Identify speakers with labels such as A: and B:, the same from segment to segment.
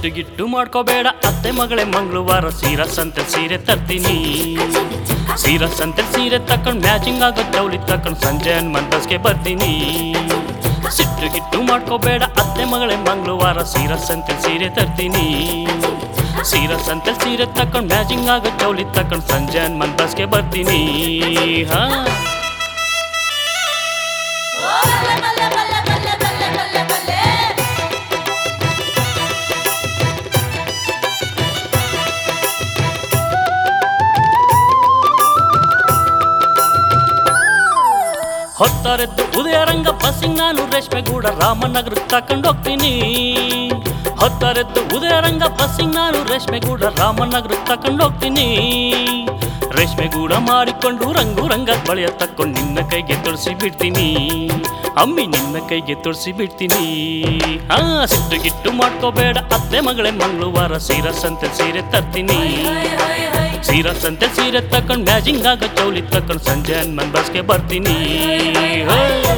A: ಸಿಟ್ಟು ಗಿಟ್ಟು ಮಾಡ್ಕೋಬೇಡ ಅತ್ತೆ ಮಗಳೇ ಮಂಗಳವಾರ ಸೀರಾ ಸಂತೆ ಸೀರೆ ತರ್ತೀನಿ ಸೀರಾ ಸಂತೆ ಸೀರೆ ತಕೊಂಡ್ ಮ್ಯಾಚಿಂಗ್ ಆಗೋ ಜೌಳಿ ತಕೊಂಡ್ ಸಂಜೆ ಮಂದಸ್ಗೆ ಬರ್ತೀನಿ ಸಿಟ್ಟು ಗಿಟ್ಟು ಮಾಡ್ಕೋಬೇಡ ಅತ್ತೆ ಮಗಳೇ ಮಂಗಳವಾರ ಸೀರಾ ಸಂತೆ ಸೀರೆ ತರ್ತೀನಿ ಸೀರಾ ಸಂತೆ ಸೀರೆ ತಕೊಂಡ್ ಮ್ಯಾಚಿಂಗ್ ಆಗೋ ಜೌಳಿ ತಕೊಂಡ್ ಸಂಜೆ ಮಂದಸ್ಗೆ ಬರ್ತೀನಿ ಹಾ ಹೊತ್ತರೆದ್ದು ಉದಯರಂಗ ಬಸ್ಸಿಂಗ್ ನಾನು ರೇಷ್ಮೆಗೂಡ ರಾಮನಗರಕ್ಕೆ ತಕೊಂಡು ಹೋಗ್ತೀನಿ ಹೊತ್ತರೆದ್ದು ಉದಯರಂಗ ಬಸ್ಸಿಂಗ್ ನಾನು ರೇಷ್ಮೆಗೂಡ ರಾಮನಗರಕ್ಕೆ ತಕೊಂಡು ಹೋಗ್ತೀನಿ ರೇಷ್ಮೆಗೂಡ ಮಾಡಿಕೊಂಡು ರಂಗು ರಂಗ ಬಳೆಯ ತಕ್ಕೊಂಡು ನಿನ್ನ ಕೈಗೆ ತೊಳಸಿ ಬಿಡ್ತೀನಿ ಅಮ್ಮಿ ನಿನ್ನ ಕೈಗೆ ತೊಳಸಿ ಬಿಡ್ತೀನಿ ಹಾ ಸಿಟ್ಟು ಗಿಟ್ಟು ಮಾಡ್ಕೋಬೇಡ ಅತ್ತೆ ಮಗಳೇ ಮಂಗಳವಾರ ಸೀರಾ ಸಂತೆ ಸೀರೆ ತರ್ತೀನಿ ಸೀರಾ ಸಂತೆ ಸೀರೆ ತಕೊಂಡ್ ಮ್ಯಾಚಿಂಗ್ ಆಗ ಚೌಲಿ ತಕೊಂಡ್ ಸಂಜೆ ಮನ್ ಬಸ್ಗೆ ಬರ್ತೀನಿ ಹೋ.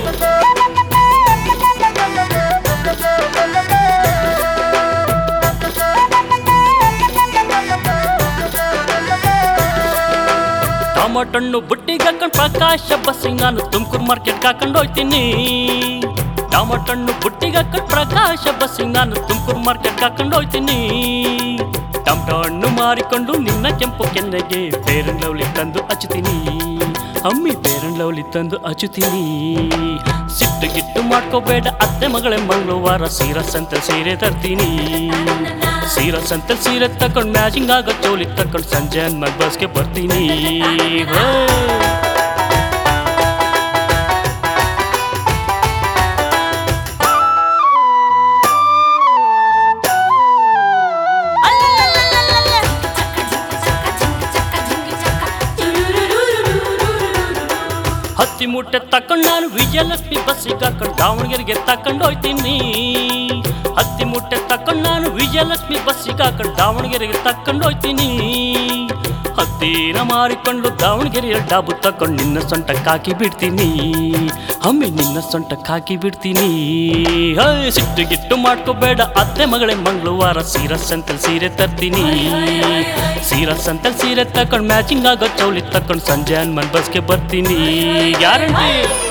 A: ಟಮಾಟಣ್ಣು ಬುಟ್ಟಿಗೆ ಹಾಕೊಂಡ್ ಪ್ರಕಾಶ ಬಸ್ಸಿಂಗ್ ನಾನು ತುಮಕೂರು ಮಾರ್ಕೆಟ್ ಹಾಕೊಂಡು ಹೋಗ್ತೀನಿ ಟಮಾಟಣ್ಣು ಬುಟ್ಟಿಗೆ ಹಾಕೊಂಡ್ ಪ್ರಕಾಶ ಬಸ್ಸಿಂಗ್ ನಾನು ತುಮಕೂರು ಮಾರ್ಕೆಟ್ ಹಾಕೊಂಡು ಹೋಗ್ತೀನಿ ಟಮಟೊ ಹಣ್ಣು ಮಾರಿಕೊಂಡು ನಿನ್ನ ಕೆಂಪು ಕೆನ್ನೆಗೆ ಬೇರನ್ ಲವ್ಲಿ ತಂದು ಹಚ್ಚುತ್ತೀನಿ ಅಮ್ಮಿ ಬೇರನ್ ಲವ್ಲಿ ತಂದು ಹಚ್ಚುತ್ತೀನಿ ಸಿಟ್ಟು ಗಿಟ್ಟು ಮಾಡ್ಕೋಬೇಡ ಅತ್ತೆ ಮಗಳೇ ಮಂಗಳವಾರ ಸೀರಾ ಸಂತೆ ಸೀರೆ ತರ್ತೀನಿ ಸೀರಾ ಸಂತೆ ಸೀರೆ ತಕೊಂಡ್ ಮ್ಯಾಚಿಂಗ್ ಆಗೋ ಚೋಲಿ ತಕೊಂಡ್ ಸಂಜೆ ಮಗ್ ಬಸ್ಗೆ ಬರ್ತೀನಿ ಹೋ. ಹತ್ತಿ ಮೂಟೆ ತಕೊಂಡ್ ನಾನು ವಿಜಯಲಕ್ಷ್ಮಿ ಬಸ್ಸಿಗೆ ಹಾಕೊಂಡು ದಾವಣಗೆರೆಗೆ ತಕೊಂಡು ಹೋಗ್ತೀನಿ ಹತ್ತಿ ಮೂಟೆ ತಕೊಂಡ್ ನಾನು ವಿಜಯಲಕ್ಷ್ಮಿ ಬಸ್ಸಿಗೆ ಹಾಕೊಂಡು ದಾವಣಗೆರೆಗೆ ತಕೊಂಡು ಹೋಗ್ತೀನಿ ಹತ್ತಿನ ಮಾರಿಕೊಂಡು ದಾವಣಗೆರೆಯ ಡಾಬು ತಕೊಂಡು ನಿನ್ನ ಸೊಂಟಕ್ಕೆ ಹಾಕಿ ಬಿಡ್ತೀನಿ ಅಮ್ಮಿ ನಿನ್ನ ಸೊಂಟಕ್ಕೆ ಹಾಕಿ ಬಿಡ್ತೀನಿ ಹೇ ಸಿಟ್ಟು ಗಿಟ್ಟು ಮಾಡ್ಕೋಬೇಡ ಅತ್ತೆ ಮಗಳೇ ಮಂಗಳವಾರ ಸೀರಾ ಸಂತೆಲ್ ಸೀರೆ ತರ್ತೀನಿ ಸೀರಾ ಸಂತೆಲ್ ಸೀರೆ ತಕೊಂಡ್ ಮ್ಯಾಚಿಂಗ್ ಆಗೋ ಚೌಲಿ ತಕೊಂಡ್ ಸಂಜೆ ಹನುಮನ್ ಬಸ್ಗೆ ಬರ್ತೀನಿ ಗ್ಯಾರಂಟಿ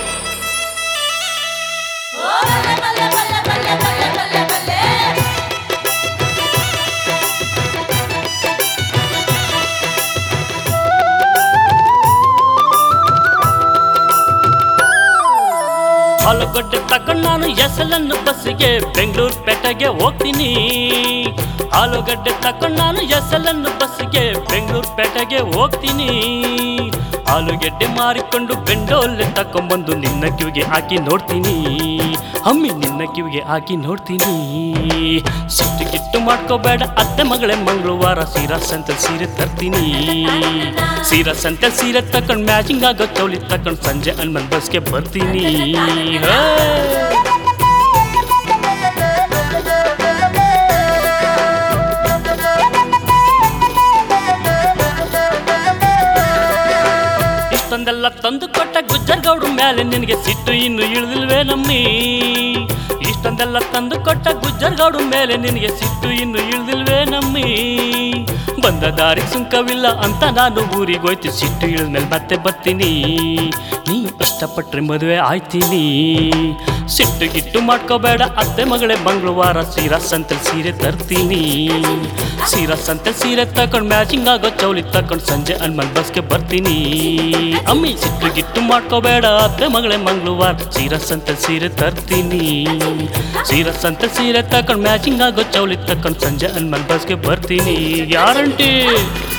A: ಆಲೂಗಡ್ಡೆ ತಕೊಂಡ್ ನಾನು ಎಸಲನ್ನು ಬಸ್ಸಿಗೆ ಬೆಂಗಳೂರು ಪೇಟೆಗೆ ಹೋಗ್ತೀನಿ ಆಲೂಗಡ್ಡೆ ತಕೊಂಡ್ ನಾನು ಎಸಲನ್ನು ಬಸ್ಸಿಗೆ ಬೆಂಗಳೂರು ಪೇಟೆಗೆ ಹೋಗ್ತೀನಿ ಆಲೂಗೆಡ್ಡೆ ಮಾರಿಕೊಂಡು ಬೆಂಡೋಲೆ ತಕೊಂಬಂದು ನಿನ್ನ ಕಿವಿಗೆ ಹಾಕಿ ನೋಡ್ತೀನಿ ಅಮ್ಮಿ ನಿನ್ನ ಕಿವಿಗೆ ಹಾಕಿ ನೋಡ್ತೀನಿ ಸಿಟ್ಟು ಗಿಟ್ಟು ಮಾಡ್ಕೋಬೇಡ ಅತ್ತೆ ಮಗಳೇ ಮಂಗಳವಾರ ಸೀರಾ ಸಂತೆ ಸೀರೆ ತರ್ತೀನಿ ಸೀರಾ ಸಂತೆ ಸೀರೆ ತಕೊಂಡ್ ಮ್ಯಾಚಿಂಗ್ ಆಗೋ ಚೌಲಿ ತಕೊಂಡ್ ಸಂಜೆ ಹನುಮನ್ ಬಸ್ಗೆ ಬರ್ತೀನಿ ಹೇ. ಇಷ್ಟೊಂದೆಲ್ಲ ತಂದು ಕೊಟ್ಟ ಗುಜ್ಜರ್ ಗೌಡ್ರ ಮೇಲೆ ನಿನಗೆ ಸಿಟ್ಟು ಇನ್ನು ಇಳಿದಿಲ್ವೇ ನಮ್ಮಿ ಇಷ್ಟೊಂದೆಲ್ಲ ತಂದು ಕೊಟ್ಟ ಗುಜ್ಜರ್ ಗೌಡ್ರ ಮೇಲೆ ನಿನಗೆ ಸಿಟ್ಟು ಇನ್ನು ಇಳಿದಿಲ್ವೇ ನಮ್ಮಿ ಬಂದ ದಾರಿ ಸುಂಕವಿಲ್ಲ ಅಂತ ನಾನು ಊರಿಗೆ ಹೋಯ್ತು ಸಿಟ್ಟು ಇಳಿದ್ಮೇಲೆ ಮತ್ತೆ ಬರ್ತೀನಿ ನೀ ಇಷ್ಟಪಟ್ರೆ ಮದುವೆ ಆಯ್ತೀನಿ ಸಿಟ್ಟು ಗಿಟ್ಟು ಮಾಡ್ಕೋಬೇಡ ಅತ್ತೆ ಮಗಳೇ ಮಂಗಳವಾರ ಸೀರಾ ಸಂತೆ ಸೀರೆ ತರ್ತೀನಿ ಸೀರಾ ಸಂತೆ ಸೀರೆ ತಕೊಂಡ್ ಮ್ಯಾಚಿಂಗ್ ಆಗೋ ಚೌಲಿ ತಕೊಂಡ್ ಸಂಜೆ ಹನುಮನ್ ಬಸ್ಗೆ ಬರ್ತೀನಿ ಅಮ್ಮಿ ಸಿಟ್ಟು ಗಿಟ್ಟು ಮಾಡ್ಕೋಬೇಡ ಅತ್ತೆ ಮಗಳೇ ಮಂಗಳವಾರ ಸೀರಾ ಸಂತೆ ಸೀರೆ ತರ್ತೀನಿ ಸೀರಾ ಸಂತೆ ಸೀರೆ ತಕೊಂಡ್ ಮ್ಯಾಚಿಂಗ್ ಆಗೋ ಚೌಲಿ ತಕೊಂಡ್ ಸಂಜೆ ಹನುಮನ್ ಬಸ್ಗೆ ಬರ್ತೀನಿ ಗ್ಯಾರಂಟಿ